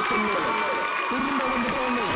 சொன்னேன் திரும்ப வந்துட்டோன்னு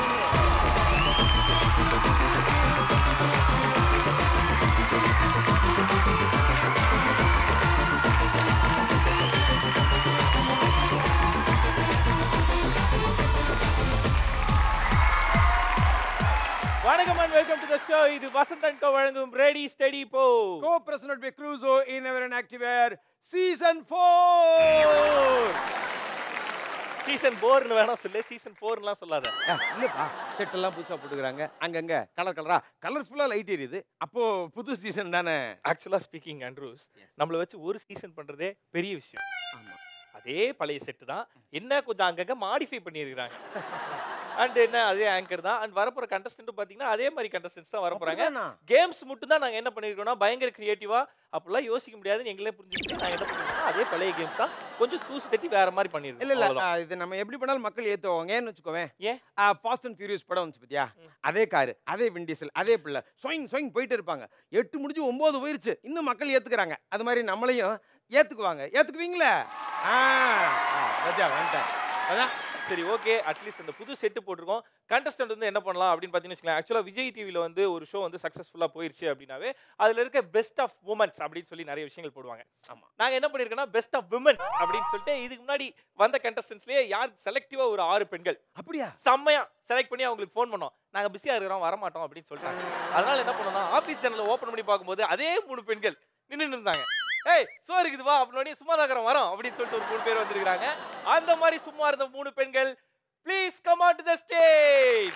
வணக்கம் and welcome to the show இது வசந்த் அண்ட் கோ வழங்கும் ரெடி ஸ்டடி போ கோ பிரசன்ட் பை க்ரூசோ இன் எவர் அன் ஆக்டிவேர் சீசன் 4 சீசன் போர்னு வேணா சொல்லு சீசன் போர்னுலாம் சொல்லாத இல்லப்பா செட் எல்லாம் புதுசா போட்டுக்கறாங்க அங்கங்க கலர் கலரா கலர்ஃபுல்லா லைட் எரியுது அப்போ புது சீசன் தானே ஆக்சுவலா ஸ்பீக்கிங் ஆண்ட்ரூஸ் நம்மள வச்சு ஒரு சீசன் பண்றதே பெரிய விஷயம் ஆமா அதே பழைய செட்டு தான் என்ன கொஞ்சம் அங்கங்க மாடிஃபை பண்ணியிருக்காங்க அண்ட் என்ன அதே ஆங்கர் தான் அண்ட் வரப்போற கண்டஸ்டன்ட் பாத்தீங்கன்னா அதே மாதிரி கண்டஸ்டன்ஸ் தான் வரப்போறாங்க அப்படிதானா? கேம்ஸ் மட்டும் தான் நாங்க என்ன பண்ணிருக்கோம்னா பயங்கர கிரியேட்டிவா அப்பெல்லாம் யோசிக்க முடியாதுன்னு எங்களே புரிஞ்சுக்கிட்டு நாங்க என்ன பண்ணிருக்கோம் அதே பழைய கேம்ஸ் தான் கொஞ்சம் தூசு தட்டி வேற மாதிரி பண்ணிருக்கோம் இல்ல இல்ல அவ்வளவுதான். ஆ, இது நம்ம எப்படி பண்ணாலும் மக்கள் ஏத்துவாங்கன்னு வச்சுக்கோவேன் ஏன் ஃபாஸ்ட் அண்ட் ஃபியூரியஸ் படம் வந்துச்சு பாத்தியா அதே காரு அதே விண்டீசல் அதே பிள்ளை சொயிங் சொயிங் போயிட்டு இருப்பாங்க எட்டு முடிஞ்சு ஒன்பது போயிருச்சு இன்னும் மக்கள் ஏத்துக்கிறாங்க அது மாதிரி நம்மளையும் ஏத்துக்குவாங்க ஏத்துக்குவீங்களா ஆ ஆ, பாத்தியா வந்துட்டேன் அதான் சரி ஓகே அட்லீஸ்ட் அந்த புது செட்டு போட்டிருக்கோம் கண்டஸ்டன்ட் வந்து என்ன பண்ணலாம் அப்படின்னு பார்த்தீங்கன்னு வச்சுக்கலாம் ஆக்சுவலாக விஜய் டிவியில் வந்து ஒரு ஷோ வந்து சக்ஸஸ்ஃபுல்லாக போயிருச்சு அப்படின்னாவே அதில் இருக்க பெஸ்ட் ஆஃப் உமன்ஸ் அப்படின்னு சொல்லி நிறைய விஷயங்கள் போடுவாங்க ஆமா. நாங்கள் என்ன பண்ணியிருக்கோம்னா பெஸ்ட் ஆஃப் விமன் அப்படின்னு சொல்லிட்டு இதுக்கு முன்னாடி வந்த கண்டஸ்டன்ஸ்லேயே யார் செலக்டிவாக ஒரு ஆறு பெண்கள் அப்படியா செம்மையா செலக்ட் பண்ணி அவங்களுக்கு ஃபோன் பண்ணோம் நாங்கள் பிஸியாக இருக்கிறோம் வரமாட்டோம் அப்படின்னு சொல்லிட்டாங்க அதனால என்ன பண்ணோம்னா ஆஃபீஸ் சேனலை ஓப்பன் பண்ணி பார்க்கும்போது அதே மூணு பெண்கள் நின்று இருந்தாங்க ஏய் சோ இருக்குது வா அப்படின்னு சும்மா தாக்குறோம் வரோம் அப்படின்னு சொல்லிட்டு ஒரு மூணு பேர் வந்திருக்காங்க அந்த மாதிரி சும்மா இருந்த மூணு பெண்கள் please come on to the stage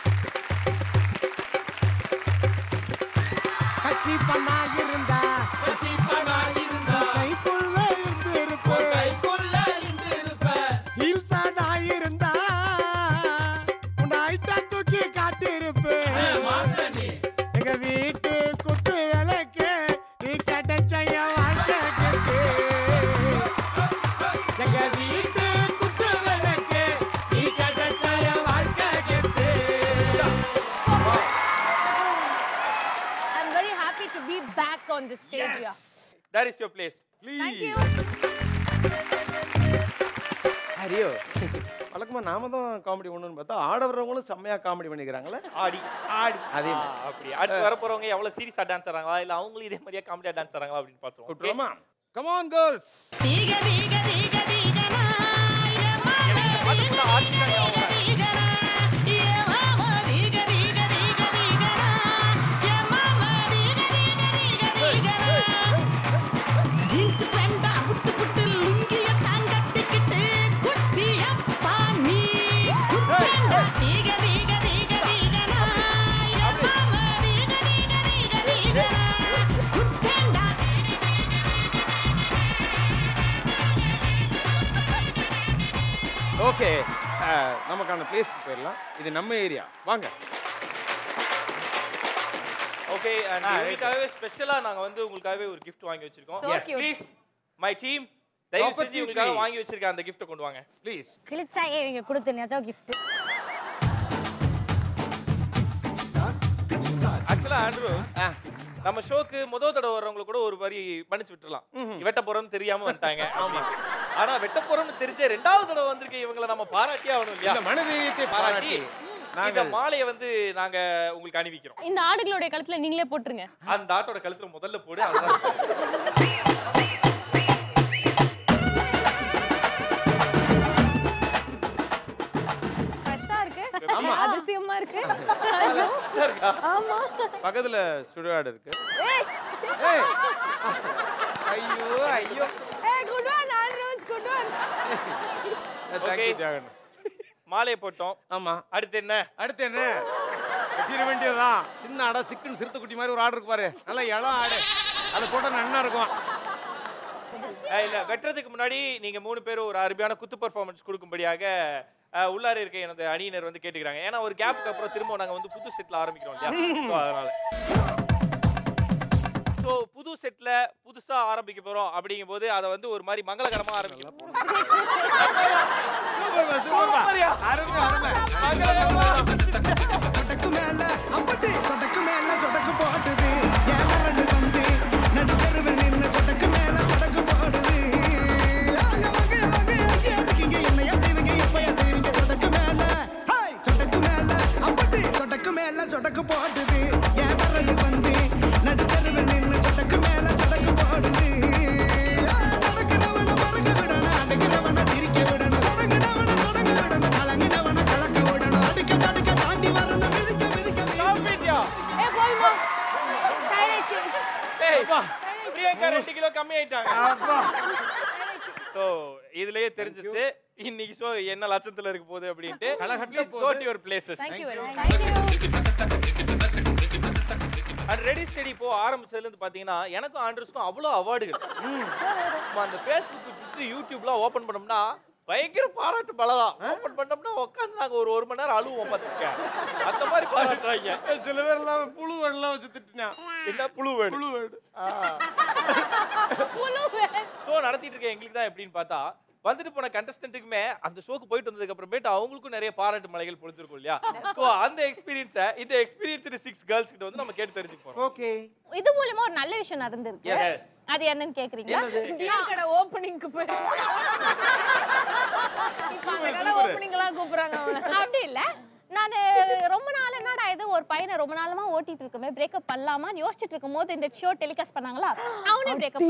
கட்சி பண்ணா இருந்தா கட்சி பண்ணா இருந்தா கைக்குள்ள இருந்து இருப்பேன் கைக்குள்ள இருந்து இருப்பேன் ஹில்ஸானா இருந்தா உன்னை ஐட்டா தூக்கி காட்டி இருப்பேன் எங்க வீட்டு குத்து விளக்கு நீ கிடைச்ச என் வாழ்க்கைக்கு எங்க வீட்டு குத்து விளக்கு நீ கிடைச்ச என் வாழ்க்கைக்கு I'm very happy to be back on the stage here. That is your place Thank you. ஹரியோ வழக்கமா நாம தான் காமெடி பண்ணணும்னு பார்த்தா ஆட வர்றவங்களும் செம்மையா காமெடி பண்ணிக்கிறாங்களே ஆடி ஆடி அதே ஆ, மாதிரி அப்படி அடுத்து வர போறவங்க எவ்வளவு சீரியஸா டான்ஸ் ஆறாங்களா இல்ல அவங்களும் இதே மாதிரியா காமெடியா டான்ஸ் ஆறாங்களா அப்படின்னு பார்த்தோம் கூட்டுறோமா கம் ஆன் கேர்ள்ஸ் ஜீன்ஸ் பேண்டா புட்டு புட்டு லுங்கிய தாங்கட்டிக்கிட்டு குட்டிய பாணி குத்தண்டா தீக தீக தீக தீகனா மாமா தீக தீக தீக தீகனா குத்தண்டா ஓகே நமக்கான பிளேஸ்க்கு போயிடலாம் இது நம்ம ஏரியா வாங்க ஓகே அண்ட் ஆ, right. உங்களுக்காகவே ஸ்பெஷலா நாங்க வந்து உங்களுக்காகவே ஒரு gift வாங்கி வச்சிருக்கோம் So cute. Please my team தயவு Property, செஞ்சு உங்களுக்காக please. வாங்கி வச்சிருக்க அந்த gift கொண்டு வாங்க ப்ளீஸ் கிழிச்சா இவங்க கொடுத்து நிஜம் gift. ஆக்சுவலா ஆண்ட்ரூ நம்ம ஷோக்கு முதல் தடவை வர்றவங்க கூட ஒரு வரி மன்னிச்சு விட்டுறலாம் வெட்ட போறோம்னு தெரியாம வந்துட்டாங்க அப்படின்னு. ஆனா வெட்ட போறோம்னு தெரிஞ்ச ரெண்டாவது தடவை வந்திருக்க இவங்களை நம்ம பாராட்டியே ஆகணும் இல்லையா இந்த மனதைரியத்தை பாராட்டி பாராட்டி இந்த நாங்கள் மாலையை வந்து நாங்க உங்களுக்கு அணிவிக்கிறோம் இந்த ஆடுகளுடைய கழுத்துல நீங்களே போட்டுருங்க அந்த ஆட்டோட கழுத்துல முதல்ல போடு அதுதான் ஃப்ரெஷ்ஷா இருக்கு ஆமா. அதிசயமா இருக்கு புதுசா இருக்கா? ஆமா பக்கத்துல சுடுகாடு இருக்கு ஏய் ஏய். ஐயோ ஐயோ ஏய் good one Andrews good one thank you Okay. Thiyagan மாலையை போட்டோம் ஆமா அடுத்து என்ன அடுத்து என்ன வெட்டிட வேண்டியதுதான் சின்ன ஆடா சிக்கன் சிறுத்தை குட்டி மாதிரி ஒரு ஆடு இருக்கு பாரு நல்ல இளம் ஆடு அதை போட்டா நன்னா இருக்கும் அஹ் இல்ல வெட்டுறதுக்கு முன்னாடி நீங்க மூணு பேரும் ஒரு அருமையான குத்து பெர்ஃபார்மன்ஸ் கொடுக்கும்படியாக அஹ், உள்ளார இருக்க எனது அணியினர் வந்து கேட்டுக்கிறாங்க ஏன்னா ஒரு கேப்புக்கு அப்புறம் திரும்ப நாங்க வந்து புது செட்ல ஆரம்பிக்கிறோம் இல்லையா So, அதனால ஸோ புது செட்ல புதுசா ஆரம்பிக்க போறோம் அப்படிங்கும்போது அதை வந்து ஒரு மாதிரி மங்களகரமா ஆரம்பிக்கணும் சூப்பர்மா சூப்பர்மா அருமை அருமை சொடக்கு மேல அம்பட்டு சொடக்கு மேல சொடக்கு போடுது என் வரண்டு வந்து நடுத்தருவில் நின்னு சொடக்கு மேல சொடக்கு போடுது ஆ, எவங்க, எவங்க, எங்கே இருக்கீங்க? என்னையா செய்வீங்க? எப்பயா செய்வீங்க? சொடக்கு மேல கம்மி ஆயிட்டாங்க ஸோ இதுலயே தெரிஞ்சிச்சு இன்னைக்கு ஷோ என்ன லட்சத்துல இருக்க போகுது அப்படின்ட்டு கலகட்ட ப்ளீஸ் கோ போகுது. To your places thank you thank you and ready steady இப்போ ஆரம்பிச்சதுல இருந்து பாத்தீங்கன்னா எனக்கும் ஆண்ட்ரூஸ்க்கும் அவ்வளோ அவார்டுகள் அந்த ஃபேஸ்புக் ட்விட்டர் யூடியூப்லாம் ஓபன் பண்ணோம்னா பயங்கர பாராட்டு பலதான் ஓபன் பண்ணோம்னா உட்காந்து நாங்க ஒரு ஒரு மணி நேரம் அழுவோம் பார்த்துருக்கேன் அந்த மாதிரி பாராட்டுறாங்க சில பேர் எல்லாம் புழு வேடெல்லாம் வச்சு திட்டினா என்ன புழு வேணும் புழு வேடு ஷோ நடத்திட்டு இருக்க எங்களுக்கு தான் எப்படின்னு பார்த்தா வந்துட்டு போன கண்டஸ்டன்ட்டுக்குமே அந்த ஷோக்கு போயிட்டு வந்ததுக்கு அப்புறமேட்டு அவங்களுக்கும் நிறைய பாராட்டு மலைகள் பொழிஞ்சிருக்கும் இல்லையா ஸோ அந்த எக்ஸ்பீரியன்ஸை இந்த எக்ஸ்பீரியன்ஸ் சிக்ஸ் கேர்ள்ஸ் கிட்ட வந்து நம்ம கேட்டு தெரிஞ்சுக்க போறோம் ஓகே இது மூலமா ஒரு நல்ல விஷயம் நடந்திருக்கு Yes. அது என்னன்னு கேக்குறீங்களா பியர் கடை ஓப்பனிங்க்கு போய் இப்ப அந்த கடை ஓப்பனிங் எல்லாம் கூப்பிடுறாங்க அவன. அப்படி இல்ல நான் ரொம்ப நாள் என்னடா இது ஒரு பையனை ரொம்ப நாளமா ஓட்டிட்டு இருக்கமே பிரேக்கப் பண்ணலாமான்னு யோசிச்சுட்டு இருக்கும்போது இந்த ஷோ டெலிகாஸ்ட் பண்ணாங்களா அவனே பிரேக்கப்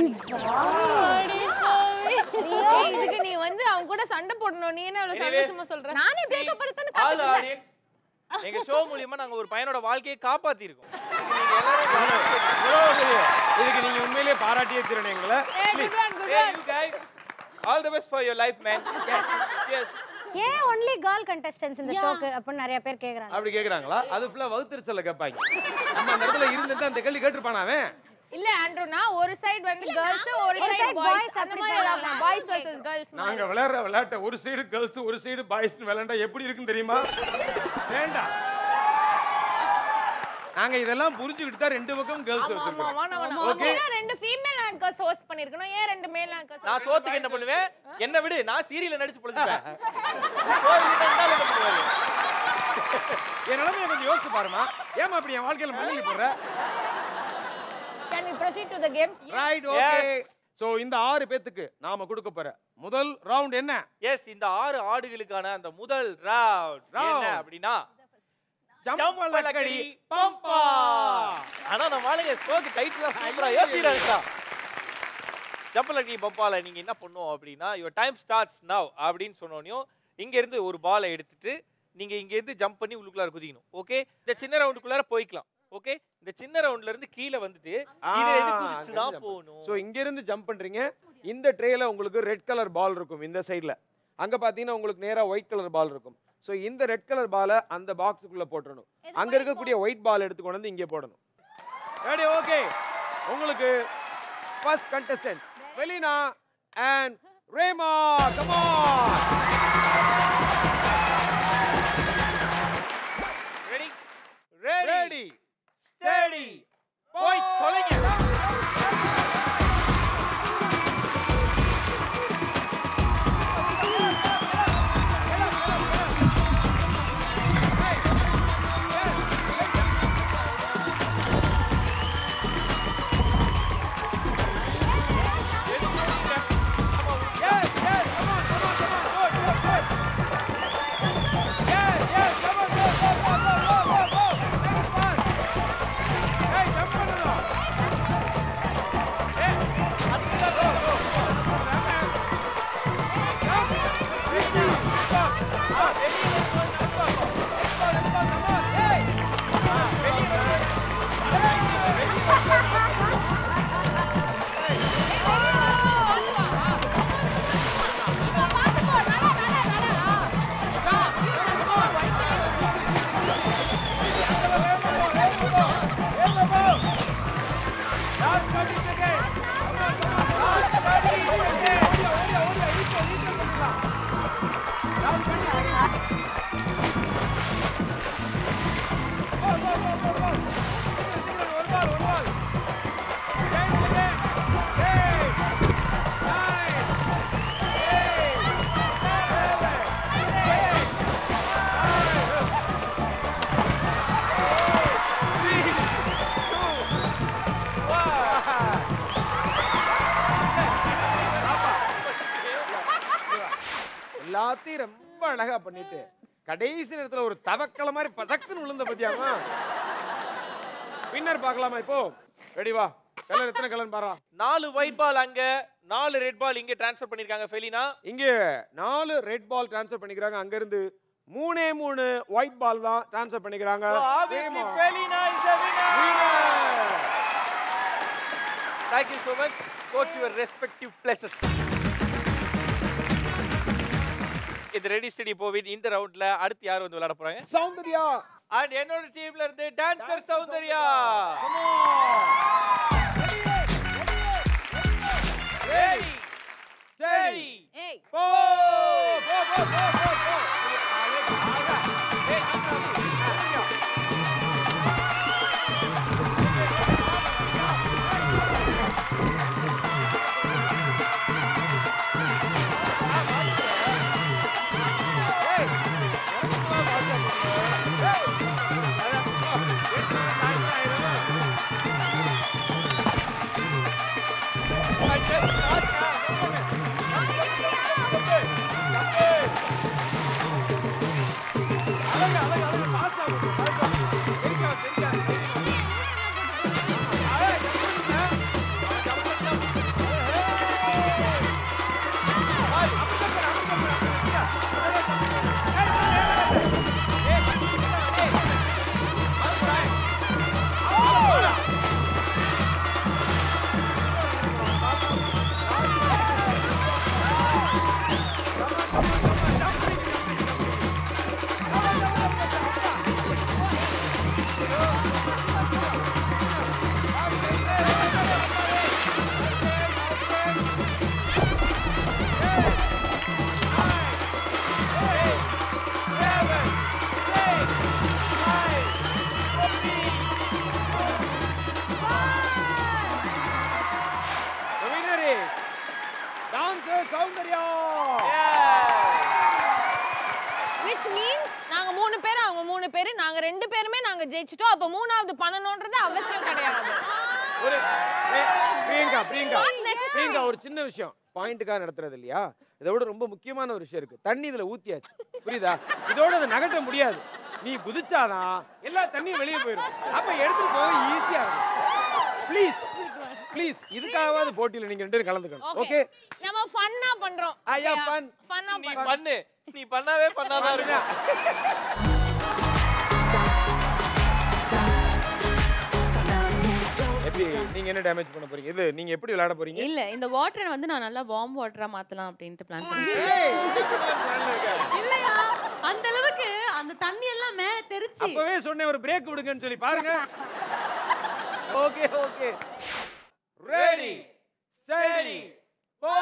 பண்ணிட்டான் இதுக்கு நீ வந்து அவங்க கூட சண்டை போடணும் நீ என்ன அவ்வளவு Anyways, சந்தோஷமா சொல்ற நானே பிரேக்கப் பண்ணத்தானே ஆல் காத்துட்டு ஆடியன்ஸ் எங்க ஷோ மூலியமா நாங்க ஒரு பையனோட வாழ்க்கையை காப்பாத்தி இருக்கோம் நீங்க எல்லாரும் கவனிச்சு- இதுக்கு நீங்க உண்மையிலேயே பாராட்டியே தீரணும் எங்களை please Hey, you guys, all the best for your life, man. Yes, yes. ஏன் ஒன்லி கேர்ள் கண்டஸ்டன்ஸ் இந்த ஷோக்கு அப்படின்னு நிறைய பேர் கேக்குறாங்க அப்படி கேக்குறாங்களா அது ஃபுல்லா வகுத்தறிச்சல கேட்பாங்க நம்ம அந்த இடத்துல இருந்துட்டு அந்த கேள்வி கேட்டிருப்பானா அவன் இல்ல ஆண்ட்ரூனா ஒரு சைடு வந்து கேர்ள்ஸ் ஒரு ஒரு சைடு side boys பாய்ஸ் அந்த அப்படி மாதிரி சொல்லலாம். இல்லாம பாய்ஸ் வெர்சஸ் கேர்ள்ஸ் நாங்க விளையாடுற விளையாட்ட ஒரு சைடு கேர்ள்ஸ் ஒரு சைடு பாய்ஸ் விளையாண்டா எப்படி இருக்குன்னு தெரியுமா வேண்டாம் நாங்க இதெல்லாம் புரிஞ்சுக்கிட்டு தான் ரெண்டு பக்கம் கேர்ள்ஸ் வச்சிருக்கோம் ஓகே ரெண்டு ஃபீமேல் ஆங்கர்ஸ் ஹோஸ்ட் பண்ணிருக்கணும் ஏன் ரெண்டு மேல் ஆங்கர்ஸ் நான் சோத்துக்கு என்ன பண்ணுவேன் என்ன விடு நான் சீரியல்ல நடிச்சு பொழைச்சுப்பேன் சோறு இல்லைன்னா என்ன என்ன பண்ணுவாரு என் நிலைமையை கொஞ்சம் யோசிச்சு பாருமா ஏமா அப்படி என் வாழ்க்கையில மண்ணில் போடுற can we proceed to the games right okay Yes. So இந்த ஆறு பேத்துக்கு நாம கொடுக்க போற முதல் ரவுண்ட் என்ன எஸ் இந்த ஆறு ஆடுகளுக்கான அந்த முதல் ரவுண்ட் என்ன Round. அப்படின்னா ஜம்பலக்கடி பம்பா ஆனா நம்ம ஆளுங்க ஸ்டோக்கு டைட்டில் சூப்பரா யோசிக்கிறாங்கடா ஜம்பலக்கடி பம்பால நீங்க என்ன பண்ணுவோம் அப்படின்னா யுவர் டைம் ஸ்டார்ட்ஸ் நவ் அப்படின்னு சொன்னோனையும் இங்க இருந்து ஒரு பாலை எடுத்துட்டு நீங்க இங்க இருந்து ஜம்ப் பண்ணி உள்ளுக்குள்ளார குதிக்கணும் ஓகே இந்த சின்ன ரவுண்டுக்குள்ளார போய்க்கலாம் ஓகே இந்த சின்ன ரவுண்ட்ல இருந்து கீழே வந்துட்டு இதுல இருந்து குதிச்சு தான் போகணும் ஸோ இங்க இருந்து ஜம்ப் பண்றீங்க இந்த ட்ரேல உங்களுக்கு ரெட் கலர் பால் இருக்கும் இந்த சைடுல அங்க பாத்தீங்கன்னா உங்களுக்கு நேரா ஒயிட் கலர் பால் இருக்கும் ஸோ இந்த ரெட் கலர் பாலை அந்த பாக்ஸுக்குள்ள போட்டுறணும் அங்க இருக்கக்கூடிய ஒயிட் பால் எடுத்து கொண்டு வந்து இங்கே போடணும் ரெடி ஓகே உங்களுக்கு ஃபர்ஸ்ட் கண்டஸ்டன்ட் வெலினா அண்ட் ரேமா come on ready ready ready steady போய் தொலைங்க எல்லாத்தையும் ரொம்ப அழகா பண்ணிட்டு கடைசி நேரத்துல ஒரு தவக்கல மாதிரி பதக்குன்னு விழுந்த பத்தியாமா வின்னர் பார்க்கலாமா இப்போ ரெடி வா கலர் எத்தனை கலர் பாரா நாலு ஒயிட் பால் அங்க நாலு ரெட் பால் இங்க ட்ரான்ஸ்ஃபர் பண்ணிருக்காங்க ஃபெலினா இங்க நாலு ரெட் பால் ட்ரான்ஸ்ஃபர் பண்ணிக்கிறாங்க அங்க இருந்து மூணே மூணு ஒயிட் பால் தான் ட்ரான்ஸ்ஃபர் பண்ணிக்கிறாங்க So obviously Remo. Felina is the winner. Winner. Thank you so much. go to your respective places இந்த ரெடி ஸ்டடி போவின் இந்த ரவுண்ட்ல அடுத்து யார் வந்து விளையாட போறாங்க சௌந்தர்யா அண்ட் என்னோட டீம்ல இருந்து டான்சர் சௌந்தர்யா ரெடி ஸ்டடி ஏய் போ போ போ போ போ போ The winner is dancer Soundarya which means நாங்க மூணு பேர் அவங்க மூணு பேர் நாங்க ரெண்டு பேருமே நாங்க ஜெயிச்சிட்டோம் அப்ப மூணாவது பண்ணணும்ன்றது அவசியம் கிடையாது ஒரு ஏய், பிரியங்கா பிரியங்கா Not necessary. பிரியங்கா ஒரு சின்ன விஷயம் பாயிண்ட்டுக்காக நடத்துறது இல்லையா இதை விட ரொம்ப முக்கியமான ஒரு விஷயம் இருக்கு தண்ணி இதுல ஊத்தியாச்சு புரியுதா இதோட அதை நகட்ட முடியாது நீ குதிச்சாதான் எல்லா தண்ணியும் வெளியே போயிடும் அப்ப எடுத்துட்டு போக ஈஸியா இருக்கும் ப்ளீஸ் ப்ளீஸ் இதுக்காகவாது போட்டியில நீங்க ரெண்டு பேரும் கலந்துக்கணும் ஓகே நம்ம ஃபன்னா பண்றோம் ஐயா ஃபன் ஃபன்னா நீ பண்ணு நீ பண்ணாவே பண்ணாதான் இருக்கும் எப்படி நீங்க என்ன டேமேஜ் பண்ண போறீங்க இது நீங்க எப்படி விளையாட போறீங்க இல்ல இந்த வாட்டரை வந்து நான் நல்லா வார்ம் வாட்டரா மாத்தலாம் அப்படின்ட்டு பிளான் பண்ணேன் ஏய், இதுக்கு மேல plan ல இருக்க. இல்லையா அந்த அளவுக்கு அந்த தண்ணி எல்லாம் மேல தெரிச்சு அப்பவே சொன்னேன் ஒரு பிரேக் விடுங்கன்னு சொல்லி பாருங்க okay okay ready steady go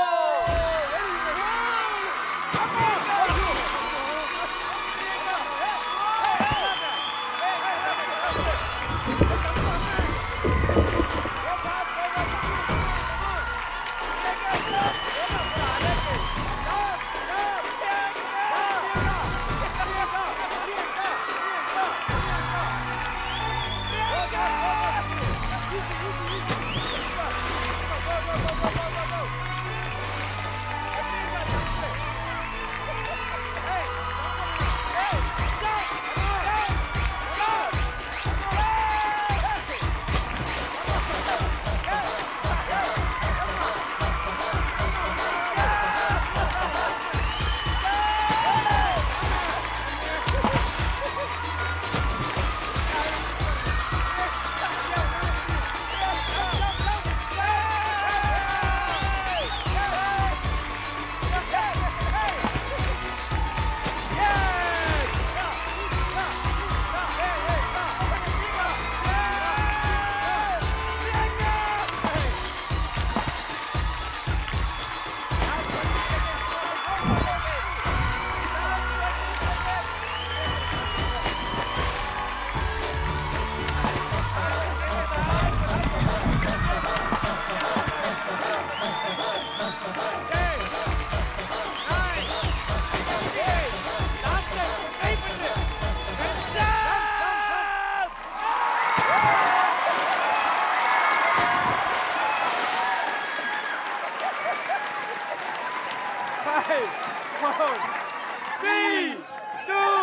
Five, four, three, two,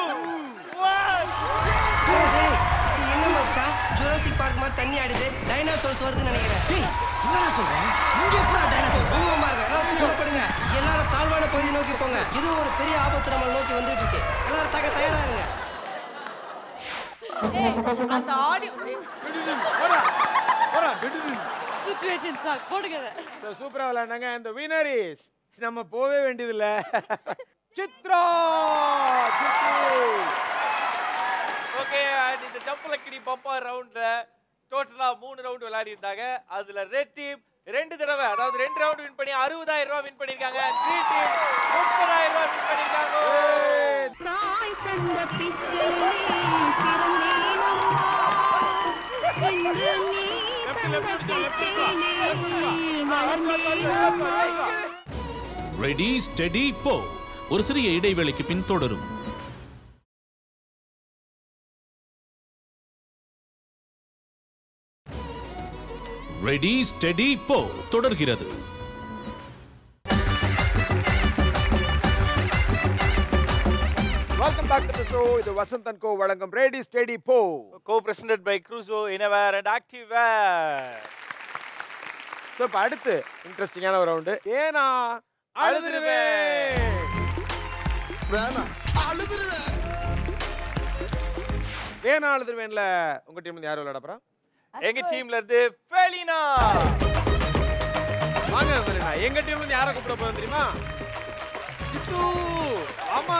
one. டேய், டேய், என்ன மச்சான் ஜுராசிக் பார்க் மாதிரி தண்ணி ஆடுது டைனோசர்ஸ் வருதுன்னு நினைக்கிறேன் டேய் என்னடா சொல்ற இங்க எப்படா டைனோசர் பூகமா இருக்கு எல்லாரும் புறப்படுங்க எல்லாரும் தாழ்வான பகுதி நோக்கி போங்க இது ஒரு பெரிய ஆபத்து நம்மளை நோக்கி வந்துட்டு இருக்கு எல்லாரும் தக தயாரா இருங்க அந்த ஆடியோ போடா, போடா, விடு, விடு. சுச்சுவேஷன் சார் போடுங்க அதை. So, சூப்பரா விளையாண்டாங்க இந்த வினர் இஸ் நம்ம போவே வேண்டியதில்ல சித்ரா சித்ரு. ஓகே அண்ட் இந்த ஜம்ப் லக்கிடி பப்பா ரவுண்ட்ல டோட்டலா மூணு ரவுண்ட் விளையாடி இருந்தாங்க அதுல ரெட் டீம் ரெண்டு தடவை அதாவது ரெண்டு ரவுண்ட் வின் பண்ணி அறுபதாயிரம் ரூபாய் வின் பண்ணிருக்காங்க த்ரீ டீம் முப்பதாயிரம் ரூபாய் வின் பண்ணிருக்காங்க தாய் தந்த பிச்சையிலே பிறந்தேனம்மா. இன்று நீ தந்த பிச்சையிலே வளர்ந்தேனம்மா. ரெடி ஸ்டெடி போ ஒரு சிறிய இடைவேளைக்கு பின் தொடரும் ரெடி ஸ்டெடி போ தொடர்கிறது welcome back to the show இது வசந்த் அண்ட் கோ வழங்கும் ready steady go go presented by Cruzo innovator and activewear so இப்போ அடுத்து இன்ட்ரெஸ்டிங்கான ஒரு ரவுண்டு ஏனா அழுதுருவேன் வேணாம் அழுதுருவேன் வேணா அழுதுருவேன்ல உங்க டீம்ல யார் விளையாட போறா எங்க டீம்ல இருந்து ஃபெலினா வாங்க ஃபெலினா எங்க டீம்ல இருந்து யாரை கூப்பிட போறோம் தெரியுமா சித்து ஆமா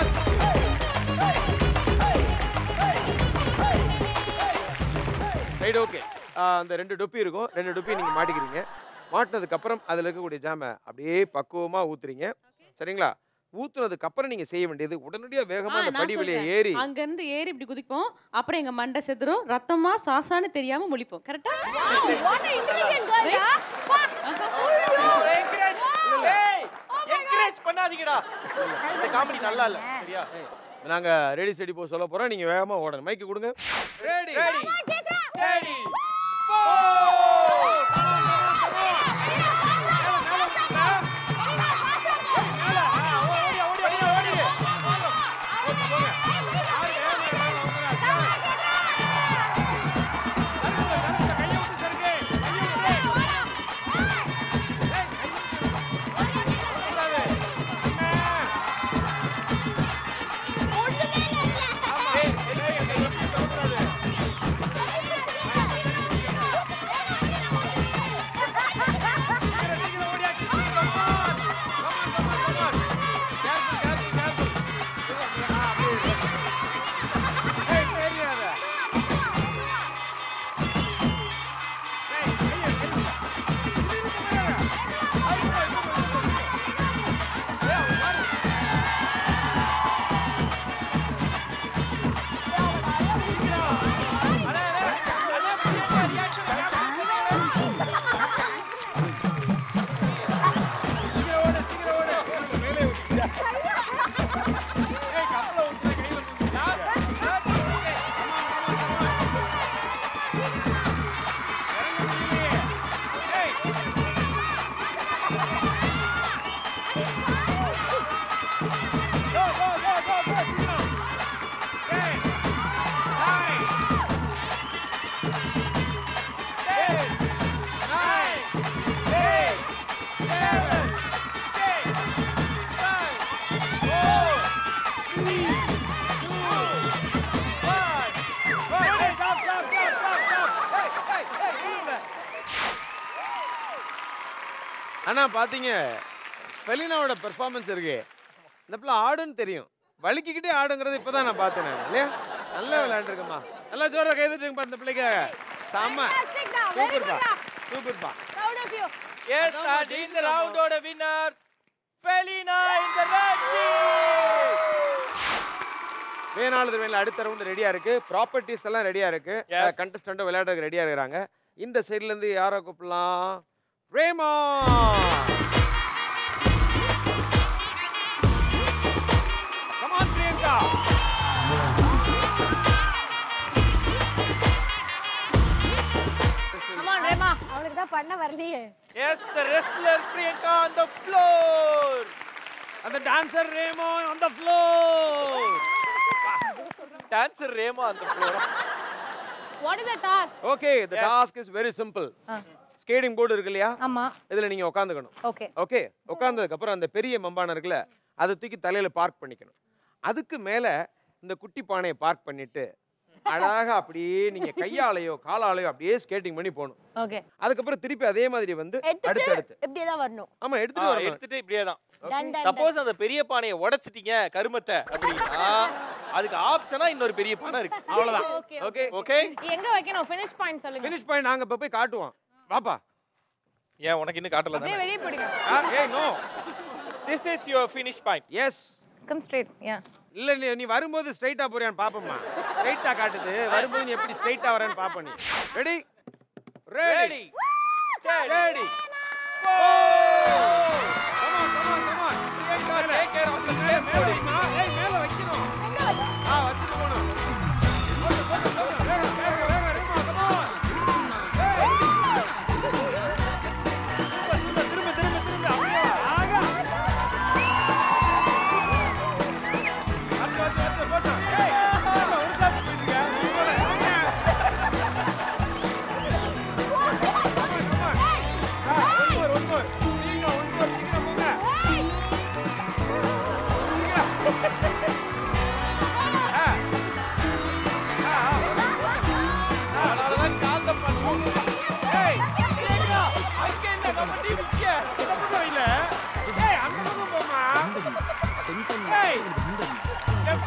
ரைட் ஓகே அந்த ரெண்டு டொப்பி இருக்கும் ரெண்டு டொப்பி நீங்க மாட்டிக்கிறீங்க மாட்டினதுக்கு அப்புறம் அதுல இருக்கக்கூடிய ஜாமை அப்படியே பக்குவமா ஊத்துறீங்க சரிங்களா ஊத்துனதுக்கு அப்புறம் நீங்க செய்ய வேண்டியது உடனடியா வேகமா ஆ, அந்த நான் படி வழியா சொல்றேன். ஏறி அங்க இருந்து ஏறி இப்படி குதிப்போம் அப்புறம் எங்க மண்டை செத்துரும் ரத்தமா சாசான்னு தெரியாம முழிப்போம் கரெக்டா என்கரேஜ் பண்ணாதீங்கடா இந்த காமெடி நல்லா இல்ல சரியா நாங்க ரெடி ஸ்டெடி போ சொல்ல போறோம் நீங்க வேகமா ஓடணும் மைக்கு கொடுங்க ரெடி ரெடி ரெடி ஆனா பாத்தீங்க ஃபெலினாவோட பெர்ஃபார்மன்ஸ் இருக்கு இந்த பிள்ளை ஆடுன்னு தெரியும் வலிக்கிக்கிட்டே ஆடுங்கிறது இப்பதான் நான் பார்த்தேன் நான் இல்லையா நல்லா விளையாண்டுருக்கம்மா நல்லா ஜோரா கைதட்டுங்கப்பா இந்த பிள்ளைக்கு செம்ம சூப்பர்ப்பா சூப்பர்ப்பா எஸ் அண்ட் இந்த ரவுண்டோட வின்னர் ஃபெலினா இந்த ரெட் டீம் வேணாலும் வேணும் அடுத்த ரவுண்ட் ரெடியா இருக்கு ப்ராப்பர்ட்டிஸ் எல்லாம் ரெடியா இருக்கு Yes. கண்டஸ்டன்ட் விளையாடுறதுக்கு ரெடியா இருக்கிறாங்க இந்த சைடுல இருந்து யாரை கூப்பிடலாம் ரேமா Come on, பிரியங்கா அவளுக்கு தான் பண்ண வரலையே yes the wrestler Priyanka on the floor அந்த டான்சர் ரேமோ ஆன் தி ஃப்ளோர் டான்சர் ரேமா அந்த floor what is the task okay the task is very simple skating board இருக்கு இல்லையா ஆமா இதுல நீங்க உட்காந்துக்கணும் ஓகே ஓகே உட்கார்ந்ததுக்கு அப்புறம் அந்த பெரிய மம்பானை இருக்குல்ல அதை தூக்கி தலையில பார்க் பண்ணிக்கணும் அதுக்கு மேல இந்த குட்டி பானையை பார்க் பண்ணிட்டு அழகா அப்படியே நீங்க கையாலையோ காலாலையோ அப்படியே ஸ்கேட்டிங் பண்ணி போகணும் ஓகே அதுக்கப்புறம் திருப்பி அதே மாதிரி வந்து அடுத்து அடுத்து இப்படியே தான் வரணும் ஆமா ஆ, எடுத்துட்டு வரணும் எடுத்துட்டு இப்படியே தான் டன், டன், சப்போஸ் அந்த பெரிய பானையை உடைச்சிட்டீங்க கருமத்தை அப்படின்னா அதுக்கு ஆப்ஷனா இன்னொரு பெரிய பானை இருக்கு அவ்வளவுதான் ஓகே ஓகே ஓகே எங்க வைக்கணும் ஃபினிஷ் பாயிண்ட் சொல்லுங்க ஃபினிஷ் பாயிண்ட் நாங்க இப்ப போய் காட்டுவோம் வாப்பா ஏன் உனக்கு இன்னும் காட்டல அப்படியே தானே வெளியே போடுங்க ஆ, ஏய் no this is your finish point yes come straight யா இல்ல நீ நீ வரும்போது ஸ்ட்ரைட்டா போறியான்னு பாப்போம்மா ஸ்ட்ரைட்டா காட்டுது வரும்போது நீ எப்படி ஸ்ட்ரைட்டா வரேன்னு பாப்ப நீ ready ready ready ready Come on, come on, come on. மேல, Take care of the மேல, step மேல body. வைக்கணும். ஏய், மேல வைக்கணும். ஆ, வச்சுட்டு போகணும். போட்டு, போட்டு, போட்டு. வேகம், வேகம், வேகம், வேகமா, come on. ஏய். திரும்ப, திரும்ப, திரும்ப, திரும்ப. அப்படியே, ஆகா. அடுத்து, அடுத்து, அடுத்து, போட்டு. ஏய், போட்டு, ஒரு step போயிட்டு இருக்க. நீ போல. Come on, come on. Ah, one more, one more. சீக்கிரம், one more, சீக்கிரம் போங்க. ஆ. ஆ, ஆ. அதனாலதான் காந்த பண்ணுவோம் ஏய், ஏங்கா, அங்க என்ன நம்ம டீம் இங்க? இந்த பக்கம் இல்ல. ஏய், அந்த பக்கம் போம்மா. ஏய். எப்-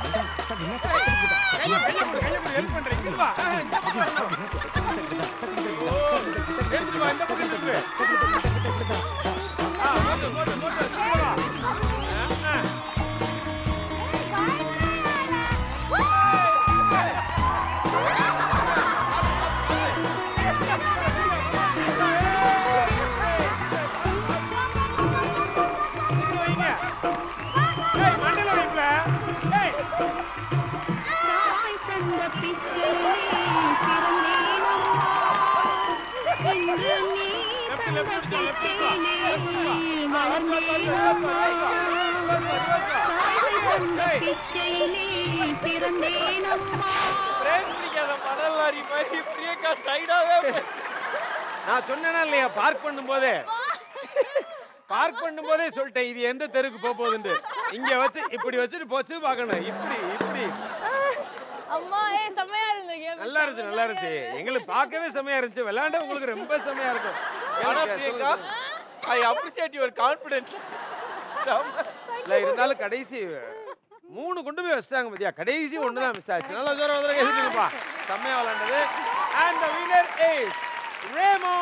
கையை, கையை கொடு, கையை கொடு, help பண்றேன். இங்க வா. ஆ, இந்த பக்கம் வரணும். ஓ, எடுத்துட்டு வா, இந்த பக்கம் இருக்கு. ஆ, போட்டு, போட்டு, போட்டு, சீக்கிரம் வா. ஆ, ஆ. சீக்கிரம் வைங்க. ஏய், மண்டையில வைப்பல. ஏய். தாய் தந்த பிச்சையிலே பிறந்தேனம்மா. இன்று நீ Left, தந்த left, left, left, left வா. பிச்சையிலே Left வா. வளர்ந்தேனம்மா. தாய் தந்த ஏய். பிச்சையிலே பிறந்தேனம்மா. பிரேக் பிடிக்காத மணல் லாரி மாதிரி பிரியங்கா சைடாவே நான் சொன்னேனா இல்லையா பார்க் பண்ணும்போதே பார்க் பண்ணும்போதே சொல்லிட்டேன் இது எந்த தெருக்கு போக போகுதுன்னு இங்க வச்சு இப்படி வச்சுட்டு போச்சு பார்க்கணும் இப்படி இப்படி அம்மா ஏய் செம்மையா இருந்த கேம் நல்லா இருந்துச்சு நல்லா இருந்துச்சு எங்களுக்கு பார்க்கவே செமையா இருந்துச்சு விளையாண்ட உங்களுக்கு ரொம்ப செமையா இருக்கும் ஆனா கேளுங்க, பிரியங்கா சொல்லுங்க. ஐ அப்ரிஷியேட் யுவர் கான்ஃபிடன்ஸ் இல்ல இருந்தாலும் கடைசி மூணு கொண்டு போய் வச்சிட்டாங்க பாத்தியா கடைசி ஒன்று தான் மிஸ் ஆச்சு நல்லா ஜோரம் வந்து எழுதிருப்பா செம்மையா விளையாண்டது அண்ட் த வினர் இஸ் ரேமோ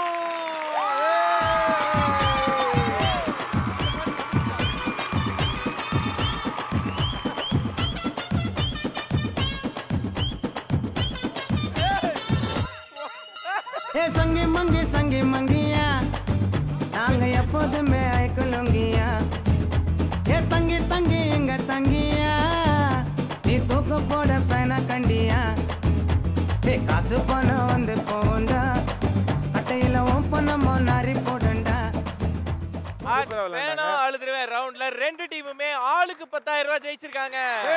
ஏ சங்கி மங்கி சங்கி மங்கியா நாங்க எப்போதுமே ஐக்கலுங்கியா ஏ தங்கி தங்கி இங்க தங்கியா நீ தூக்க போட ஃபேனா கண்டியா ஏ காசு பணம் வந்து போண்டா அட்டையில உன் பணமோ நாரி போடுண்டா சூப்பரா விளையாண்டாங்க. வேணாம் அழுதுருவேன் ரவுண்ட்ல ரெண்டு டீமுமே ஆளுக்கு பத்தாயிரம் ரூபாய் ஜெயிச்சிருக்காங்க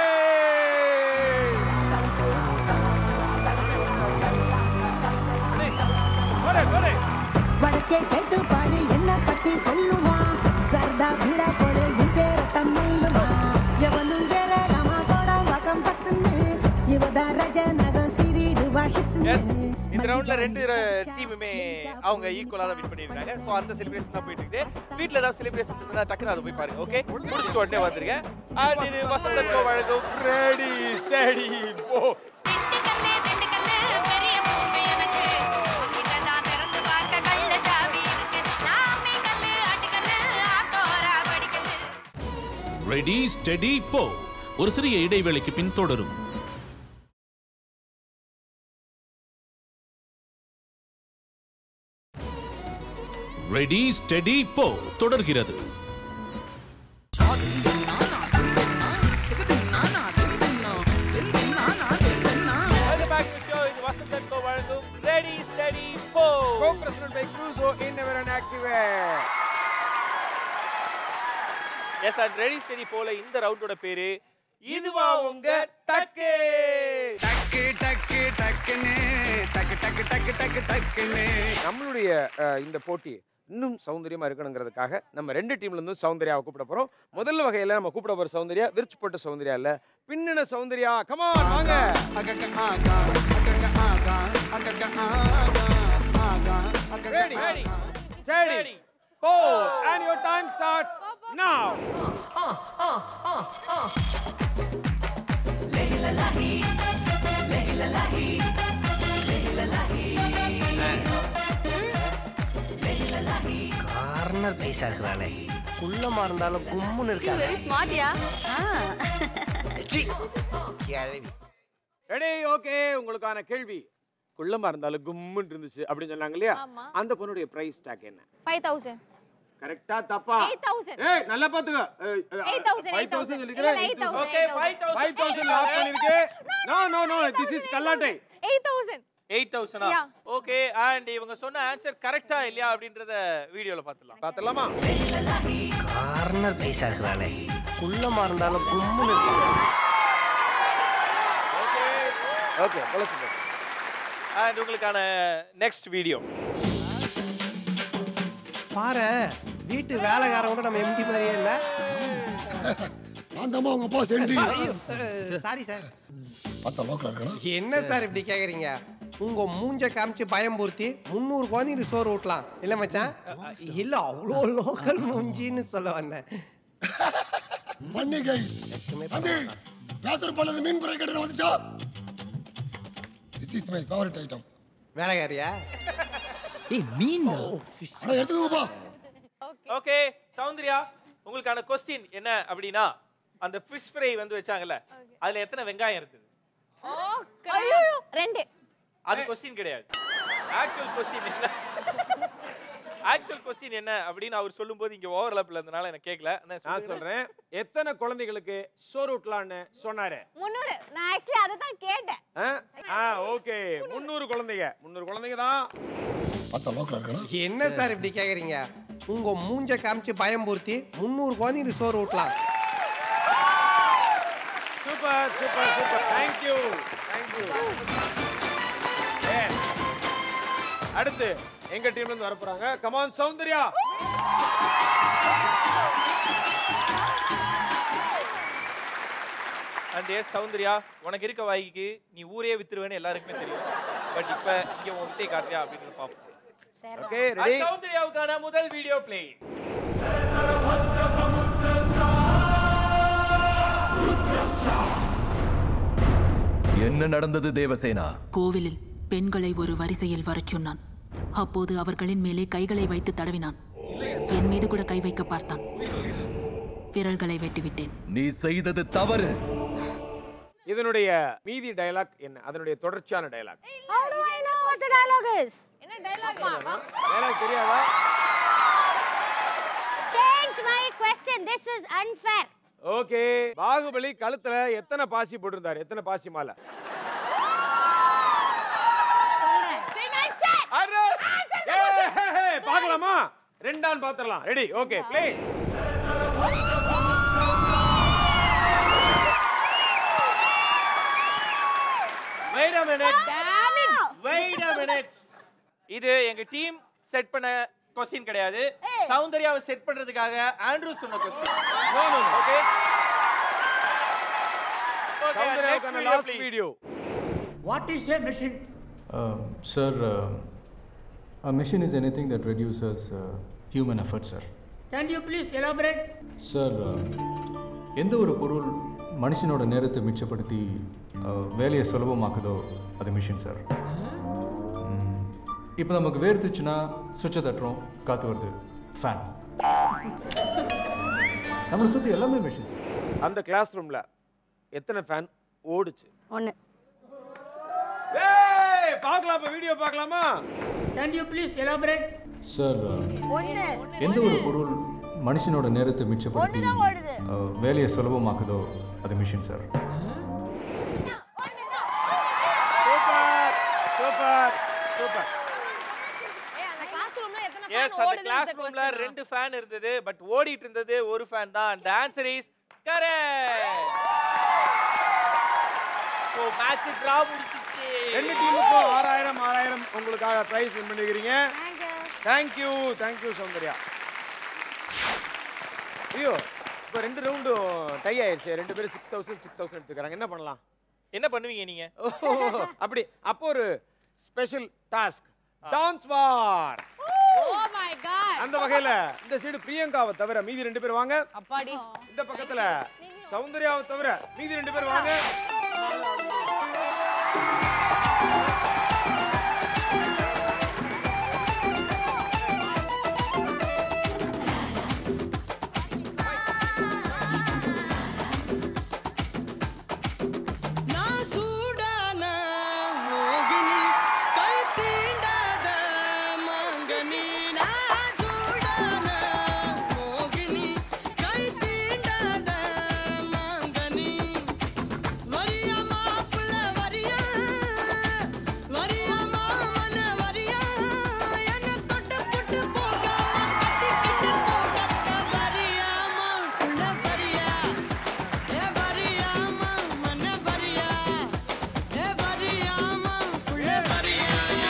வடக்கே கேட்டு பாரு என்ன பத்தி சொல்லுமா சர்தா பீடா போல என் பேர தம்மில்லுமா எவனும் ஏறலாமா கூட வகம் பசுன்னு இவதா ரஜ நகம் சிறிடுவா Yes. இந்த ரவுண்ட்ல ரெண்டு டீமுமே அவங்க ஈக்குவலா தான் வின் பண்ணிருக்காங்க சோ அந்த செலிப்ரேஷன் தான் போயிட்டு இருக்கு வீட்ல ஏதாவது செலிப்ரேஷன் இருந்தா டக்குனு அதை போய் பாருங்க ஓகே முடிச்சுட்டு உடனே வந்துருங்க அண்ட் இது வசந்தோ வழங்கும் ready steady go ready steady go ஒரு சிறிய இடைவேளைக்கு பின் தொடரும் ரெடி ஸ்டெடி போ தொடர்கிறது வெல்கம் பேக் டு ஷோ இது வசந்தோ வழங்கும் ரெடி ஸ்டடி போ Co-presented by Cruzo Innovator and Activate. Yes and ready steady போல இந்த ரவுண்டோட பேரு இதுவா உங்க டக்கு டக்கு டக்கு டக்குன்னு டக்கு டக்கு டக்கு டக்கு டக்குன்னு நம்மளுடைய அஹ், இந்த போட்டி இன்னும் சௌந்தரியமா இருக்கணுங்கிறதுக்காக நம்ம ரெண்டு டீம்ல இருந்தும் சௌந்தர்யாவை கூப்பிட போறோம் முதல் வகையில நம்ம கூப்பிட போற சௌந்தர்யா விரிச்சு போட்ட சௌந்தர்யா இல்ல பின்னின சௌந்தர்யா கமான் வாங்க Ready, Ready. steady, four, and your time starts now. Corner பைசா இருக்கிறாளே குள்ளமா இருந்தாலும் கும்முன்னு இருக்காங்க வெரி ஸ்மார்ட்டியா சி, கிழவி ரெடி ஓகே உங்களுக்கான கேள்வி குள்ளமா இருந்தாலும் கும்முன்னு இருந்துச்சு அப்படின்னு சொன்னாங்க இல்லையா ஆமா. அந்த பொண்ணுடைய பிரைஸ் டாக் என்ன ஃபைவ் தௌசண்ட் கரெக்டா தப்பா எயிட் தௌசண்ட் ஏய் நல்லா பாத்துக்க எயிட் தௌசண்ட் எயிட் தௌசண்ட் சொல்லிக்கிறேன் eight thousand okay five five thousand thousand lock பண்ணிருக்கு no no no this is கல்லாட்டை எயிட் தௌசண்ட் எயிட் தௌசண்டா Yeah. ஓகே அண்ட் இவங்க சொன்ன ஆன்சர் கரெக்டா இல்லையா அப்படின்றத வீடியோல பார்த்துலாம் பாத்துலாமா கார்னர் பைசா இருக்கிறாளே குள்ளமா இருந்தாலும் கும்முன்னு இருக்காங்க ஓகே பொழச்சு அண்ட் உங்களுக்கான நெக்ஸ்ட் வீடியோ பாரு வீட்டு வேலைக்காரன் கூட நம்ம எம்டி மாதிரியே இல்ல நான் உங்க அப்பா சென்றி சாரி சார் பத்த லோக்கல் இருக்கணும் என்ன சார் இப்படி கேக்குறீங்க உங்க மூஞ்ச காமிச்சு பயம்பூர்த்தி முந்நூறு குழந்தைங்களுக்கு சோறு ஊட்டலாம் இல்ல மச்சான் இல்ல அவ்வளோ லோக்கல் மூஞ்சின்னு சொல்ல வந்தேன் பன்னிகை அது பேசுற பண்ணது மீன் புரை கட்டணம் வந்துச்சா this is my favourite item வேலைக்காரியா ஏய் மீன் ஆனா எடுத்துக்கோப்பா ஓகே சௌந்தர்யா உங்களுக்கான கொஸ்டின் என்ன அப்படின்னா அந்த ஃபிஷ் ஃப்ரை வந்து வச்சாங்கல்ல அதுல எத்தனை வெங்காயம் இருந்தது ரெண்டு அது கொஸ்டின் கிடையாது ஆக்சுவல் கொஸ்டின் என்ன ஆக்சுவல் கொஸ்டின் என்ன அப்படின்னு அவர் சொல்லும்போது இங்க ஓவர்லாப்ல இருந்தனால எனக்கு கேட்கல நான் சொல்றேன் எத்தனை குழந்தைகளுக்கு சோறு ஊட்டலான்னு சொன்னாரு முந்நூறு நான் ஆக்சுவலி அதை தான் கேட்டேன் ஆ? ஆ ஓகே முந்நூறு குழந்தைங்க முந்நூறு குழந்தைங்க தான் பத்த லோக்கல் இருக்கணும் என்ன சார் இப்படி கேக்குறீங்க உங்க மூஞ்ச காமிச்சு பயம்பூர்த்தி முந்நூறு குழந்தைங்களுக்கு சோறு ஊட்டலாம் super super super thank you thank you அடுத்து எங்க டீம்ல இருந்து வர போறாங்க come on Soundarya and yes Soundarya உனக்கு இருக்க வாய்க்கு நீ ஊரே வித்துருவேன்னு எல்லாருக்குமே தெரியும் பட் இப்ப இங்க உன் வித்தை காட்டுறியா அப்படின்னு பார்ப்போம் ஓகே ரெடி And சௌந்தர்யாவுக்கான முதல் வீடியோ பிளே என்ன நடந்தது தேவசேனா கோவிலில் பெண்களை ஒரு வரிசையில் வரச் சொன்னான் அப்போது அவர்களின் மேலே கைகளை வைத்து தடவினான் என் மீது கூட கை வைக்க பார்த்தான் விரல்களை வெட்டிவிட்டேன் நீ செய்தது தவறு இதனுடைய மீதி டயலாக் என்ன அதனுடைய தொடர்ச்சியான dialogue How do I know what the dialogue is? என்ன டைலாக் டயலாக் தெரியாதா Change my question. This is unfair. Okay Baahubali கழுத்துல எத்தனை பாசி போட்டிருந்தாரு எத்தனை பாசி மாலை ஏய், பார்க்கலாமா ரெண்டான் பாத்திரலாம் ready okay play wait a minute wait a minute இது எங்க டீம் செட் பண்ண கொஸ்டின் கிடையாது சௌந்தர்யாவை செட் பண்றதுக்காக ஆண்ட்ரூ சொன்ன கொஸ்டின் ஓகே சௌந்தர்யாவுக்கான last video what is a machine Uh, sir, uh, a machine is anything that reduces uh, human effort, sir. Can you please elaborate sir எந்த ஒரு பொருள் மனுஷனோட நேரத்தை மிச்சப்படுத்தி uh, வேலையை சுலபமாக்குதோ அது மிஷின் சார் இப்போ நமக்கு வேர்த்துச்சுன்னா சுவிட்சை தட்டுறோம் காற்று வருது ஃபேன் நம்மளை சுற்றி எல்லாமே மிஷின் சார் அந்த கிளாஸ் ரூம்ல எத்தனை ஃபேன் ஓடுச்சு ஒன்று ஏய் பார்க்கலாம் இப்ப வீடியோ பார்க்கலாமா can you please elaborate sir ஒன்று எந்த ஒரு பொருள் மனுஷனோட நேரத்தை மிச்சப்படுத்தி ஓடுது. uh, வேலையை சுலபமாக்குதோ அது machine sir super super super அந்த கிளாஸ் ரூம்ல எத்தனை எஸ் fan அந்த ஓடுதுன்னு கிளாஸ் இந்த ரூம்ல question. ரெண்டு ஃபேன் இருந்தது பட் ஓடிட்டு இருந்தது ஒரு ஃபேன் தான் அந்த answer is correct so match draw முடிச்சிச்சு ரெண்டு டீமுக்கும் ஆறாயிரம் ஆறாயிரம் உங்களுக்காக பிரைஸ் வின் பண்ணிக்கிறீங்க தேங்க்யூ தேங்க்யூ சௌந்தர்யா ஐயோ இப்போ ரெண்டு ரவுண்டும் டை ஆயிடுச்சு ரெண்டு பேரும் சிக்ஸ் தௌசண்ட் சிக்ஸ் தௌசண்ட் எடுத்துக்கிறாங்க என்ன பண்ணலாம் என்ன பண்ணுவீங்க நீங்க ஓ அப்படி அப்போ ஒரு special task dance war oh my god அந்த வகையில இந்த சைடு பிரியங்காவை தவிர மீதி ரெண்டு பேர் வாங்க அப்பாடி இந்த பக்கத்துல சௌந்தர்யாவை தவிர மீதி ரெண்டு பேர் வாங்க நான் சூடான மோகினி கை தீண்டாத மாங்கனி நான் சூடான மோகினி கை தீண்டாத மாங்கனி வரியா மாப்பிள்ள வரியா வரியா மாமன வரியா என்ன தொட்டு புட்டு போகாம கட்டிக்கிட்டு போகாத வரியா மாப்பிள்ள வரியா ஏ வரியா மாமன வரியா ஏ வரியா மாப்பிள்ள வரியா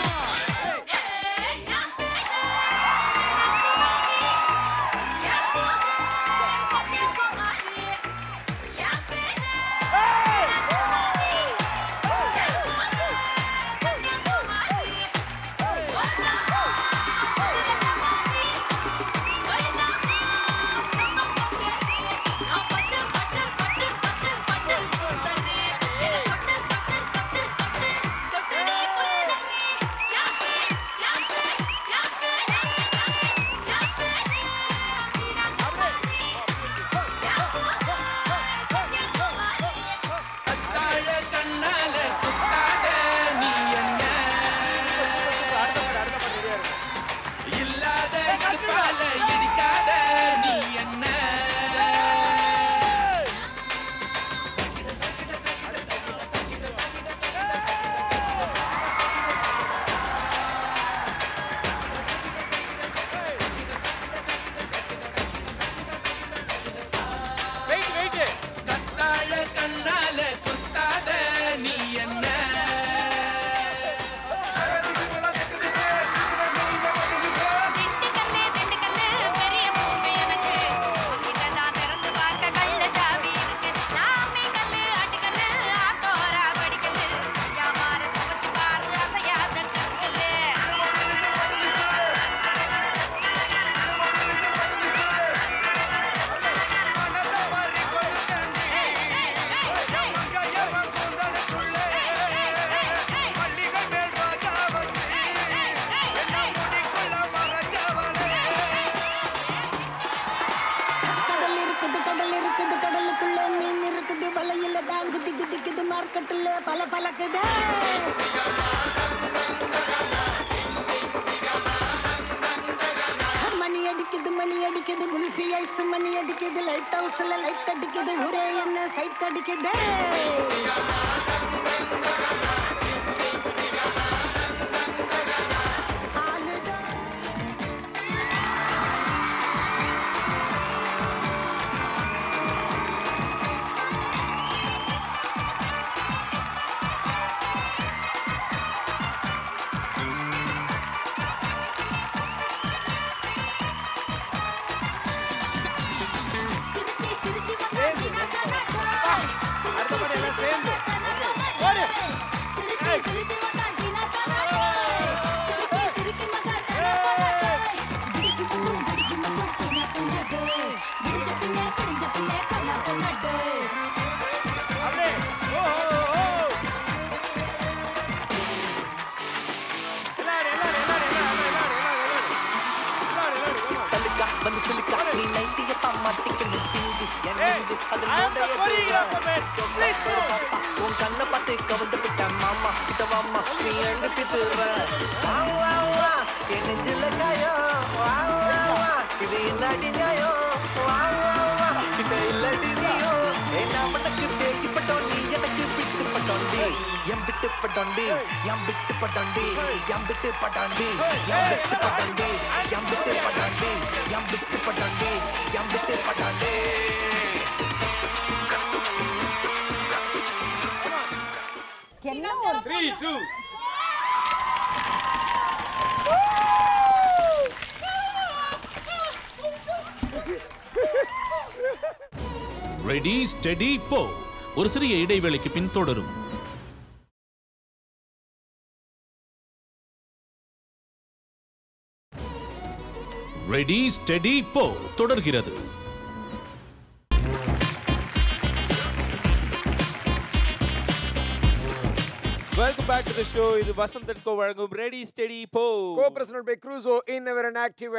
தாழ கண்ணால குத்தாத நீ என்ன இல்லாத இடுப்பால இடிக்காத நீ என்ன வெயிட் வெயிட் தாழ கண்ணால குத்தாத நீ என்ன கடல் இருக்குது கடல் இருக்குது கடலுக்குள்ள மீன் இருக்குது வலையில தான் குதி குதிக்குது மார்க்கெட்டுல பல பலக்குது மணி அடிக்குது மணி அடிக்குது குல்ஃபி ஐஸ் மணி அடிக்குது லைட் ஹவுஸ்ல லைட் அடிக்குது ஒரே என்ன சைட் அடிக்குது தலுக்கா வந்து சிலுக்கா நீ நைட்டிய மாட்டிக்கணும் பிஞ்சு என் நெஞ்சு அது உன் கண்ணை பார்த்து கவுந்து விட்ட மாமா கிட்ட வாமா நீ அனுப்பி தர்ற வா வா வா என் நெஞ்சில காயம் வா வா வா இது என்னடி நியாயம் வா வா வா கிட்ட இல்லடி நீயோ என்ன மனக்கு தேக்கி பட்டோம் நீ எனக்கு விட்டு பட்டோண்டி எம் விட்டு பட்டோண்டி எம் விட்டு பட்டோண்டி எம் விட்டு பட்டோண்டி எம் விட்டு பட்டோண்டி எம் விட்டு பட்டோண்டி எம் விட்டு பட்டோண்டி எம் விட்டு பட்டோண்டி என்ன ஒரு three two ready steady go ஒரு சிறிய இடைவேளைக்கு பின் தொடரும் ரெடி ஸ்டெடி போ தொடர்கிறது welcome back to the show இது வசந்த் அண்ட் கோ வழங்கும் ready steady go go present by Cruzo innovator and active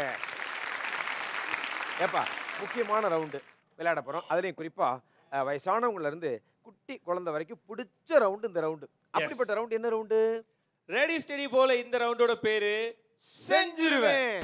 ஏப்பா முக்கியமான ரவுண்டு விளையாட போகிறோம் அதுலேயும் குறிப்பாக வயசானவங்கள்ல இருந்து குட்டி குழந்தை வரைக்கும் பிடிச்ச ரவுண்டு இந்த ரவுண்டு அப்படிப்பட்ட ரவுண்டு என்ன ரவுண்டு ரெடி ஸ்டெடி போல இந்த ரவுண்டோட பேரு செஞ்சிருவேன்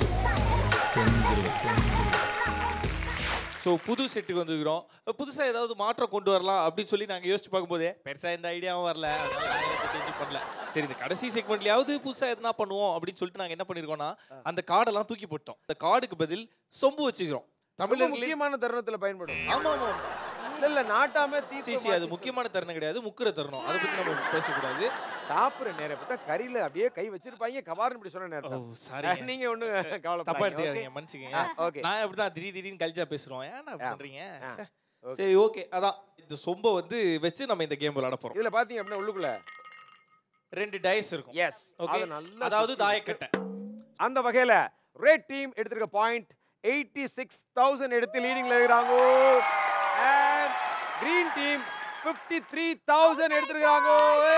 ஸோ புது செட்டுக்கு வந்துருக்கிறோம் புதுசா ஏதாவது மாற்றம் கொண்டு வரலாம் அப்படின்னு சொல்லி நாங்க யோசிச்சு பார்க்கும்போதே பெருசா எந்த ஐடியாவும் வரல அதனால நாங்க எதுவும் change பண்ணல சரி இந்த கடைசி செக்மெண்ட்லயாவது புதுசா எதுனா பண்ணுவோம் அப்படின்னு சொல்லிட்டு நாங்க என்ன பண்ணிருக்கோம்னா அந்த கார்டெல்லாம் தூக்கி போட்டோம் அந்த கார்டுக்கு பதில் சொம்பு வச்சுக்கிறோம் தமிழ் தமிழர்களின் முக்கியமான தருணத்தில் பயன்படும் ஆமா ஆமா இல்ல இல்ல நாட்டாம சி தீசி சி அது முக்கியமான தருணம் கிடையாது முக்கிற தருணம் அதை பத்தி நம்ம பேசக்கூடாது சாப்பிடுற நேரம் பார்த்தா கறியில அப்படியே கை வச்சிருப்பாங்க கவார்னு இப்படி சொன்ன நேரம் sorry. நீங்க ஒண்ணு தப்பா எடுத்துக்காதீங்க மன்னிச்சுக்கங்க ஓகே நான் அப்படிதான் திடீர் திடீர்னு கல்ச்சா பேசுறோம் ஏன்னா அப்படி ஆ. பண்றீங்க ஆ. ச்சே. Okay. சரி ஓகே அதான் இந்த சொம்பை வந்து வச்சு நம்ம இந்த கேம் விளையாட போறோம் இதுல பாத்தீங்க அப்படின்னா உள்ளுக்குள்ள ரெண்டு டைஸ் இருக்கும் எஸ் ஓகே அதாவது தாயக்கட்டை அந்த வகையில ரெட் டீம் எடுத்திருக்க பாயிண்ட் எயிட்டி சிக்ஸ் தௌசண்ட் எடுத்து லீடிங்ல இருக்கிறாங்க and green team fifty three thousand எடுத்திருக்காங்க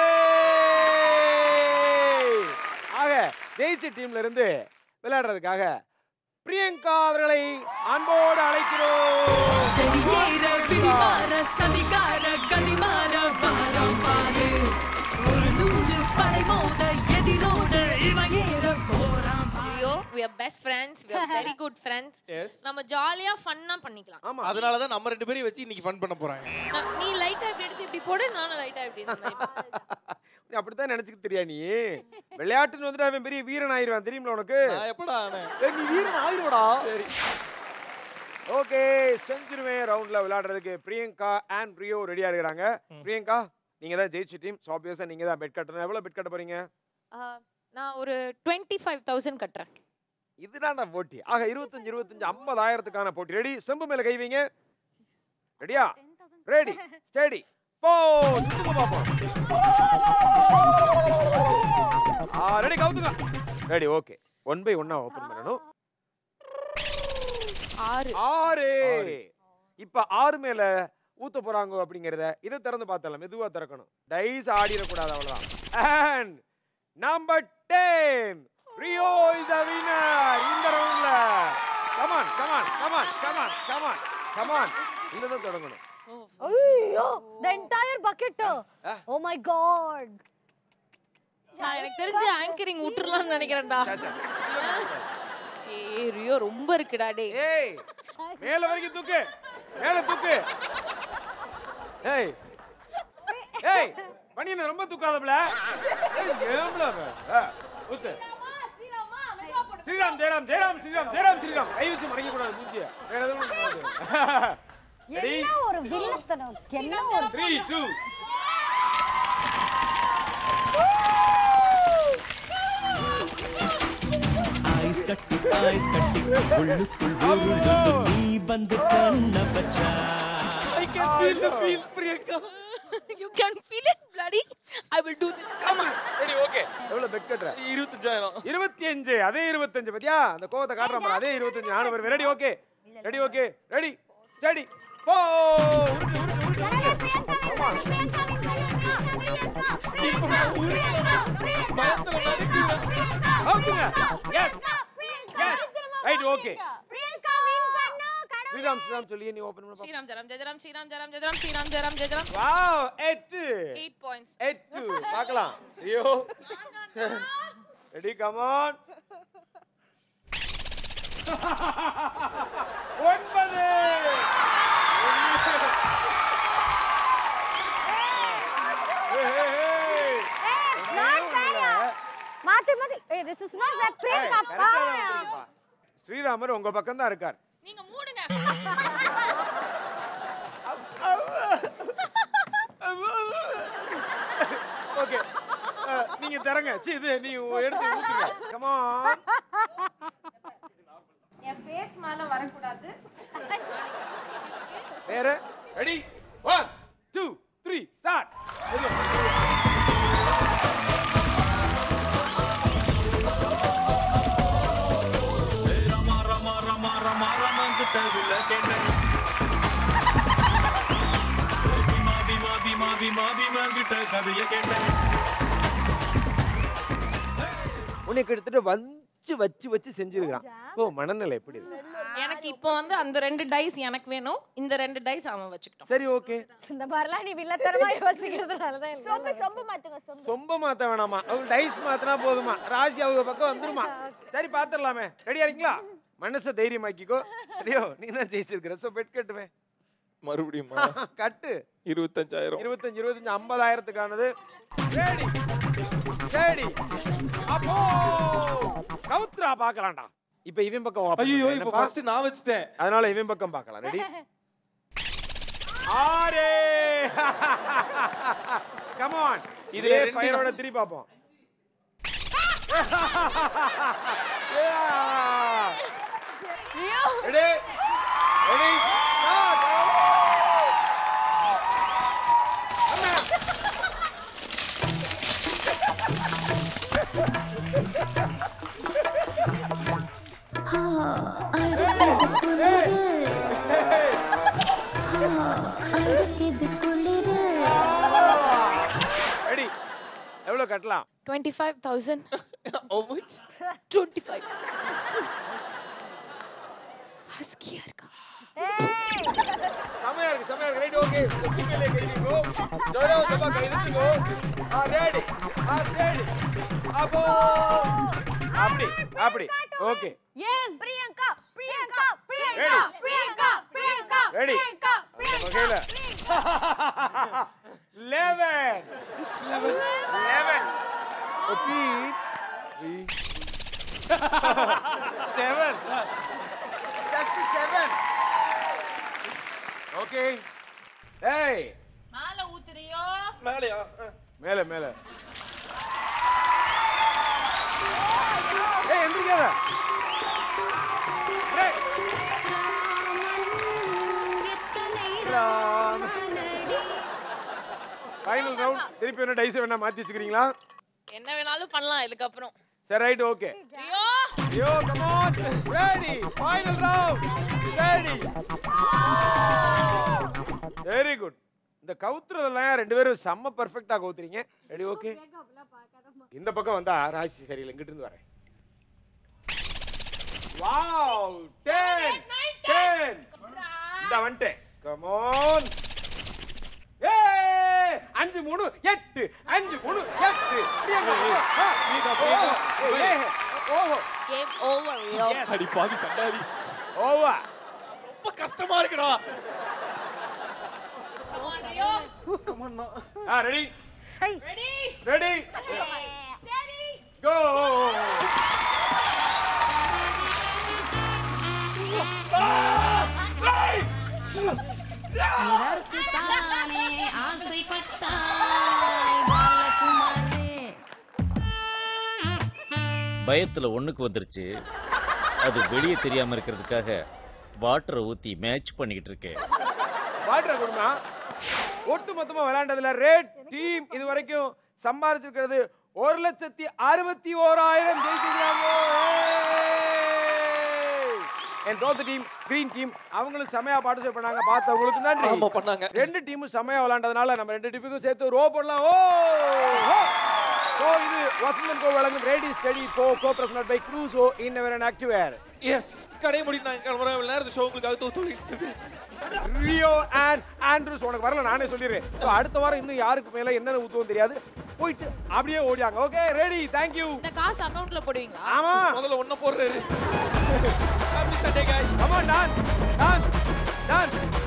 ஆக ஜெயிச்ச டீம்ல இருந்து விளையாடுறதுக்காக பிரியங்கா அவர்களை அன்போடு அழைக்கிறோம் தெரியேற விதிமாற சதிகார கதிமாற வாரம் பாரு ஒரு நூறு படை மோத எதிரோட இவன் ஏற போறான் ஐயோ we are best friends we are very good friends Yes. நம்ம ஜாலியா ஃபன்னா பண்ணிக்கலாம் ஆமா அதனால தான் நம்ம ரெண்டு பேரையும் வச்சு இன்னைக்கு ஃபன் பண்ண போறாங்க நான் நீ லைட்டா இப்படி எடுத்து இப்படி போடு நானும் லைட்டா இப்படி இந்த மாதிரி நீ அப்படித்தான் நினைச்சுக்க தெரியா நீ விளையாட்டுன்னு வந்துட்டு அவன் பெரிய வீரன் ஆயிருவான் தெரியுமில உனக்கு நான் எப்படா ஆனேன் ஏய், நீ வீரன் ஆயிருவடா சரி ஓகே செஞ்சிருவேன் ரவுண்ட்ல விளையாடுறதுக்கு பிரியங்கா அண்ட் ரியோ ரெடியா இருக்கிறாங்க பிரியங்கா நீங்க தான் ஜெயிச்ச டீம் ஆப்வியஸா நீங்க தான் பெட் கட்டணும் எவ்வளவு பெட் கட்ட போறீங்க ஆ, நான் ஒரு டுவெண்ட்டி ஃபைவ் தௌசண்ட் கட்டுறேன் இதுதான்டா போட்டி ஆக இருபத்தஞ்சு இருபத்தஞ்சு ஐம்பதாயிரத்துக்கான போட்டி ரெடி செம்பு மேல கை வைங்க ரெடியா ரெடி ஸ்டெடி போ சுத்துங்க பாப்போம் ஆ ரெடி கவுத்துங்க ரெடி ஓகே ஒன் பை ஒன்னா ஓபன் பண்ணணும் ஆறு ஆறு இப்ப ஆறு மேல ஊத்த போறாங்க அப்படிங்கறத இதை திறந்து பார்த்தலாம் மெதுவா திறக்கணும் டைஸ் ஆடிடக்கூடாது அவ்வளவுதான் and number ten Rio is a winner இந்த ரவுண்ட்ல come on come on come on come on come on come on இந்த தான் தொடங்கணும் ஐயோ the entire bucket oh my god நான் எனக்கு தெரிஞ்சு ஆங்கரிங் விட்டுறலாம்னு நினைக்கிறேன்டா ஏய் ரியோ ரொம்ப இருக்குடா டேய் ஏய் மேல வரைக்கும் தூக்கு மேல தூக்கு ஏய் ஏய் பனியன ரொம்ப தூக்காதப்ல ஏய் ஏம்ல ஊத்து ஸ்ரீராம் ஜெயராம் ஜெயராம் ஸ்ரீராம் ஜெயராம் ஸ்ரீராம் கை வச்சு மடங்க கூடாது மூஞ்சிய வேற எதுவும் பண்ணக்கூடாது ரெடி என்ன ஒரு வில்லத்தனம் என்ன ஒரு 3 2 ஐஸ் கட்டி ஐஸ் கட்டி உள்ளுக்குள் ஊருள்ளது நீ வந்து கண்ண பச்சா I can feel the feel Priyanka you can feel it bloody i will do this come on ready okay எவ்வளவு பெட் கட்டுற 25000 25 அதே 25 பாத்தியா அந்த கோவத்தை காட்டுற மாதிரி அதே 25 நானும் வருவேன் ready okay ready okay ready steady go உருட்டு உருட்டு உருட்டு உருட்டு Come on. அவுட்டுங்க yes yes right okay Sriram Sriram சொல்லி நீ ஓபன் பண்ண ஸ்ரீராம் ஜெரம் ஜெஜரம் ஸ்ரீராம் ஜெரம் ஜெஜரம் ஸ்ரீராம் ஜெரம் ஜெஜரம் வாவ் 8 8 பாயிண்ட்ஸ் 8 பார்க்கலாம் ஐயோ ரெடி கம் ஆன் ஒன்பது not fair மாத்தி மாத்தி ஏய் this is not that prank அப்பா ஸ்ரீராமர் உங்க பக்கம் தான் இருக்கார் நீங்க மூடுங்க ஓகே நீங்க தரங்க சி இது நீ எடுத்து ஊத்துங்க கம் ஆன் என் ஃபேஸ் மேல வரக்கூடாது வேற ready one two three start Rama Rama Rama Rama Rama கிட்ட வில்ல கேட்டேன் பீமா பீமா பீமா பீமா பீமா கிட்ட கதைய கேட்டேன் உன்னை கிட்டத்தட்ட வச்சு வச்சு வச்சு செஞ்சிருக்கிறான் ஓ மனநிலை எப்படி இருக்கு எனக்கு இப்போ வந்து அந்த ரெண்டு டைஸ் எனக்கு வேணும் இந்த ரெண்டு டைஸ் அவன் வச்சுக்கிட்டான் சரி ஓகே இந்த மாதிரிலாம் நீ வில்லத்தனமா யோசிக்கிறதுனால தான் சொம்பு சொம்பு மாத்துங்க சொம்பு சொம்ப மாத்த வேணாமா அவங்க டைஸ் மாத்தினா போதுமா ராசி அவங்க பக்கம் வந்துருமா சரி பாத்துடலாமே ரெடியா இருக்கீங்களா மனசை தைரியமாக்கிக்கோ ரெடியோ நீ தான் ஜெயிச்சிருக்கிற ஸோ பெட் கட்டுவேன் மறுபடியும் கட்டு இருபத்தஞ்சாயிரம் இருபத்தஞ்சு இருபத்தஞ்சு ஐம்பதாயிரத்துக்கானது ரெடி ரெடி அப்போ கவுத்ரா பார்க்கலாம்டா இப்போ இவன் பக்கம் open ஐயோ பண்றேன். இப்போ என்னப்பா? ஃபர்ஸ்ட் நான் வச்சுட்டேன் அதனால இவன் பக்கம் பார்க்கலாம் ரெடி ஆரே கம் ஆன் இதுல இதுல ரெண்டு ஃபயரோட தான். திருப்பி பார்ப்போம் ரெடி ரெடி ரெடி எவ்வளவு கட்டலாம் twenty five thousand How much? Twenty five ஹஸ்கியா இருக்கா செமையா இருக்கு செமையா இருக்கு ரைட் ஓகே சுத்தி மேலே கைவிங்கோ ஜோரோ தப்பா கை நிறுத்துங்கோ ஆ ரெடி ஆ ரெடி அப்போ அப்படி அப்படி okay yes Priyanka Priyanka Priyanka Ready. Priyanka Priyanka ready Priyanka வகையில eleven eleven okay seven just seven okay ஏய் மேல ஊத்துறியோ மேலையா மேல மேல ஏய் எந்திரிக்காத ஏய். ஃபைனல் ரவுண்ட் திருப்பி என்ன டைஸ் வேணா மாத்தி வச்சுக்கிறீங்களா என்ன வேணாலும் பண்ணலாம் இதுக்கப்புறம் சரி ரைட் ஓகே ஐயோ yo come on ready final round ready very good இந்த கவுத்துறதெல்லாம் ரெண்டு பேரும் செம்ம பெர்ஃபெக்ட்டா கவுத்துறீங்க ரெடி ஓகே இந்த பக்கம் வந்தா ராசி சரியில்லை இங்கிட்டு இருந்து வரேன் வாவ் 10 10 இந்த வந்துட்டேன் கம் ஆன் ஏ அஞ்சு மூணு எட்டு அஞ்சு மூணு எட்டு பிரியங்கா, ஆ, ஓஹோ, ஏ, ஓஹோ கேம் ஓவர் யோ அடி பாவி சண்டாடி ஓவா ரொம்ப கஷ்டமா இருக்குடா ஆ ரெடி ரெடி ரெடி கோ இதற்குத்தானே ஆசைப்பட்டாய் பாலகுமாரே பயத்துல ஒண்ணுக்கு வந்துருச்சு அது வெளியே தெரியாம இருக்கிறதுக்காக வாட்டரை ஊத்தி மேட்ச் பண்ணிக்கிட்டு இருக்கேன் வாட்டர் கொடுமா ஒட்டு மொத்தமா விளையாண்டதுல ரெட் டீம் இது வரைக்கும் சம்பாதிச்சிருக்கிறது ஒரு லட்சத்தி அறுபத்தி ஓராயிரம் ஜெயிச்சிருக்காங்க என் தோத்த டீம் கிரீன் டீம் அவங்களும் செமையா பார்ட்டிசிபேட் பண்ணாங்க பார்த்தவங்களுக்கு நன்றி ஆமா, பண்ணாங்க. ரெண்டு டீமும் செமையா விளையாண்டதுனால நம்ம ரெண்டு டீமுக்கும் சேர்த்து ரோ போடலாம் ஓ ஓ இது வசந்தன் கோ வழங்கும் ரேடி ஸ்டடி போ கோ present by Cruzo innovator and activewear yes கடை முடி நான் கிளம்புறேன் இவ்வளவு நேரம் ஷோ உங்களுக்காக தோத்து ரியோ அண்ட் ஆண்ட்ரூஸ் உனக்கு வரல நானே சொல்லிடுறேன் So, அடுத்த வாரம் இன்னும் யாருக்கு மேல என்னென்ன ஊத்துவோம் தெரியாது போயிட்டு அப்படியே ஓடியாங்க ஓகே ரெடி தேங்க்யூ இந்த காசு அக்கவுண்ட்ல போடுவீங்களா ஆமா முதல்ல ஒன்ன போடுறாரு ஹாப்பி சண்டே गाइस கமான் டான் டான் டான்